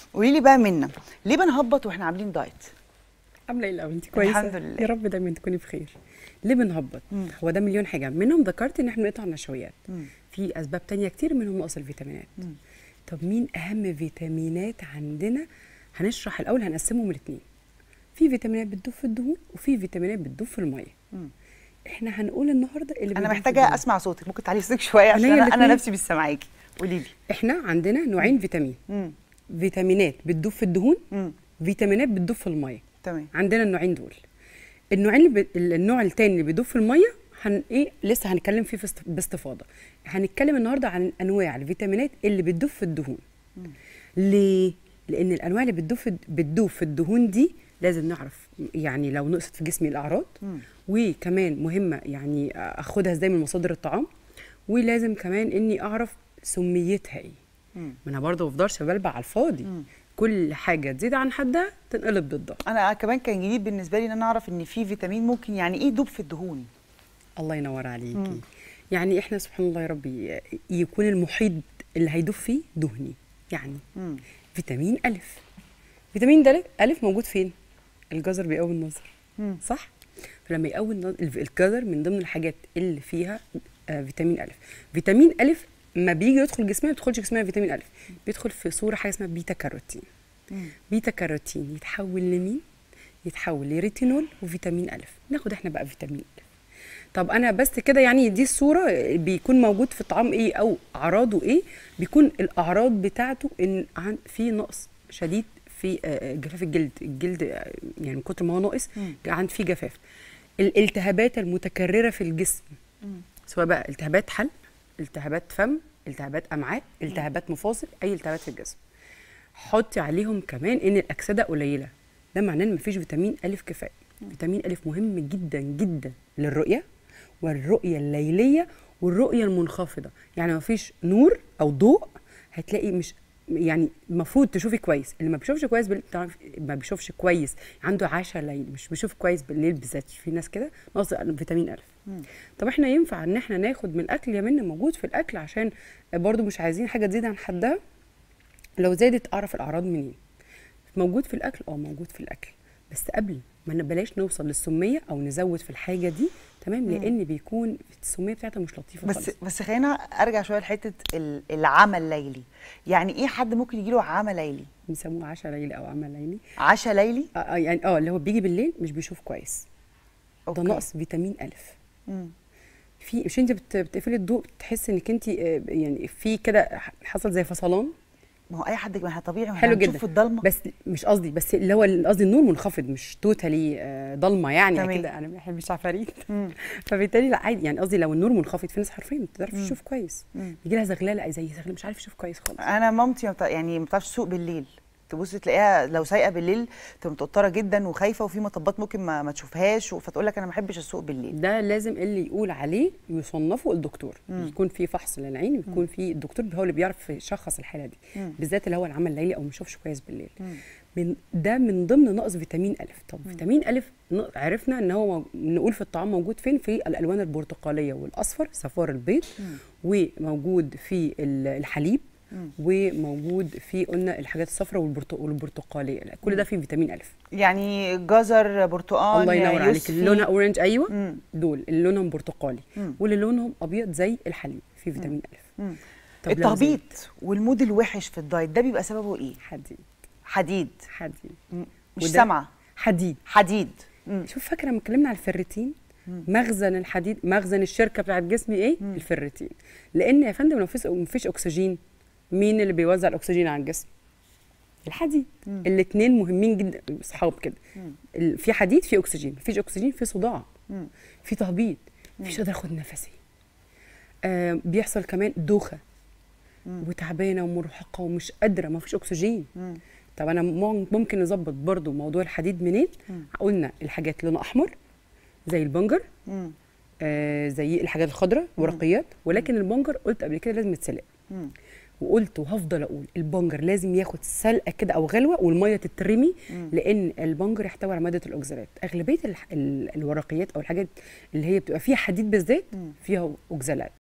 قولي لي بقى منا ليه بنهبط واحنا عاملين دايت عامله ايه الاول انت كويسه الحمد لله. يا رب دايما تكوني بخير ليه بنهبط مم. هو ده مليون حاجه منهم ذكرت ان احنا بنقطع النشويات مم. في اسباب تانية كتير منهم نقص الفيتامينات مم. طب مين اهم فيتامينات عندنا هنشرح الاول هنقسمهم الاثنين في فيتامينات بتدوب في الدهون وفي فيتامينات بتدوب في الميه مم. احنا هنقول النهارده اللي انا بيدوب في محتاجه الدهون. اسمع صوتك ممكن تعلي صوتك شويه عشان عينيا انا, أنا الاتنين. نفسي مش سامعاكي قولي لي احنا عندنا نوعين فيتامين مم. فيتامينات بتدوب في الدهون مم. فيتامينات بتدوب في الميه تمام عندنا النوعين دول النوعين اللي ب... النوع التاني اللي بيدوب في الميه هن ايه لسه هنتكلم فيه في است... باستفاضه هنتكلم النهارده عن انواع الفيتامينات اللي بتدوب في الدهون ليه لان الانواع اللي بتدوب في بتدوب في الدهون دي لازم نعرف يعني لو نقصت في جسمي الاعراض مم. وكمان مهمه يعني اخدها ازاي من مصادر الطعام ولازم كمان اني اعرف سميتها ايه مم. ما انا برضه ما بفضلش بلبع على الفاضي مم. كل حاجه تزيد عن حدها تنقلب ضدها انا كمان كان جديد بالنسبه لي ان انا اعرف ان في فيتامين ممكن يعني ايه يدوب في الدهون الله ينور عليكي مم. يعني احنا سبحان الله يا ربي يكون المحيط اللي هيدوب فيه دهني يعني مم. فيتامين ألف فيتامين د ألف موجود فين؟ الجزر بيقوي النظر مم. صح؟ فلما يقوي النظر الف- الجزر من ضمن الحاجات اللي فيها آه فيتامين ألف فيتامين ألف ما بيجي يدخل جسمنا ما بيدخلش جسمنا فيتامين ألف بيدخل في صورة حاجة اسمها بيتا كاروتين مم. بيتا كاروتين يتحول لمين؟ يتحول لريتينول وفيتامين ألف ناخد احنا بقى فيتامين ألف طب انا بس كده يعني دي الصوره بيكون موجود في الطعام ايه او اعراضه ايه بيكون الاعراض بتاعته ان عن في نقص شديد في آه، جفاف الجلد الجلد آه، يعني من كتر ما هو ناقص مم. عند في جفاف الالتهابات المتكرره في الجسم مم. سواء بقى التهابات حلق التهابات فم التهابات امعاء التهابات مفاصل اي التهابات في الجسم حطي عليهم كمان ان الاكسده قليله ده معناه ان مفيش فيتامين الف كفايه فيتامين الف مهم جدا جدا للرؤيه والرؤيه الليليه والرؤيه المنخفضه يعني مفيش نور او ضوء هتلاقي مش يعني المفروض تشوفي كويس اللي ما بيشوفش كويس بال... تعرف- ما بيشوفش كويس عنده عشاء ليل مش بيشوف كويس بالليل بالذات في ناس كده ناقص فيتامين الف مم. طب احنا ينفع ان احنا ناخد من الاكل يا منى موجود في الاكل عشان برضو مش عايزين حاجه تزيد عن حدها لو زادت اعرف الاعراض منين موجود في الاكل اه موجود في الاكل بس قبل ما ن- بلاش نوصل للسميه او نزود في الحاجه دي تمام لان بيكون السميه بتاعتها مش لطيفه بس خالص بس خلينا ارجع شويه لحته ال- العمى الليلي يعني ايه حد ممكن يجي له عمى ليلي بيسموه عشاء ليلي او عمل ليلي عشاء ليلي آه آه، يعني اه اللي هو بيجي بالليل مش بيشوف كويس ده أوكي. نقص فيتامين الف مم. في مش انت بت- بتقفلي الضوء بتحسي انك انت آه، يعني في كده حصل زي فصلان ما هو اي حد ما احنا طبيعي ما حلو احنا هنشوف جدا في الضلمه بس مش قصدي بس اللي هو قصدي النور منخفض مش توتالي ضلمه يعني تمام. كده انا ما بحبش عفاريت مم. فبالتالي لا عادي يعني قصدي لو النور منخفض في ناس حرفيا ما بتعرفش مم. تشوف كويس مم. يجي لها زغلله زي زغلله مش عارف يشوف كويس خالص انا مامتي ما بتع- يعني ما بتعرفش تسوق بالليل تبص تلاقيها لو سايقه بالليل تبقى متوتره جدا وخايفه وفي مطبات ممكن ما, ما تشوفهاش فتقول لك انا ما بحبش اسوق بالليل ده لازم اللي يقول عليه يصنفه الدكتور مم. يكون في فحص للعين ويكون في الدكتور هو اللي بيعرف يشخص الحاله دي مم. بالذات اللي هو العمل الليلي او ما يشوفش كويس بالليل مم. من ده من ضمن نقص فيتامين الف طب فيتامين الف ن- عرفنا ان هو مو- نقول في الطعام موجود فين في الالوان البرتقاليه والاصفر صفار البيض وموجود في ال- الحليب مم. وموجود في قلنا الحاجات الصفراء والبرت- والبرتقاليه لا، كل ده فيه فيتامين الف يعني جزر برتقال الله ينور عليك يوسفي. اللي لونها اورنج ايوه مم. دول اللي لونهم برتقالي مم. واللي لونهم ابيض زي الحليب فيه فيتامين الف مم. طب لو التهبيط والمود الوحش في الدايت ده بيبقى سببه ايه حديد حديد حديد مم. مش وده- سامعه حديد حديد مم. شوف فاكره لما اتكلمنا على الفريتين مخزن الحديد مخزن الشركه بتاعت جسمي ايه الفريتين لان يا فندم لو مفيش مفيش اكسجين مين اللي بيوزع الاكسجين على الجسم الحديد الاثنين مهمين جدا اصحاب كده ال- في حديد في اكسجين مفيش اكسجين في صداع مم. في تهبيط مفيش قادره اخد نفسي آه بيحصل كمان دوخه وتعبانه ومرهقه ومش قادره مفيش اكسجين مم. طب انا مم- ممكن نظبط برضو موضوع الحديد منين قلنا الحاجات لونها احمر زي البنجر مم. آه زي الحاجات الخضراء ورقيات ولكن البنجر قلت قبل كده لازم يتسلق مم. وقلت وهفضل اقول البنجر لازم ياخد سلقه كده او غلوه والميه تترمي لان البنجر يحتوي على ماده الاوكسالات اغلبيه الح- ال- الورقيات او الحاجات اللي هي بتبقى فيها حديد بالذات فيها اوكسالات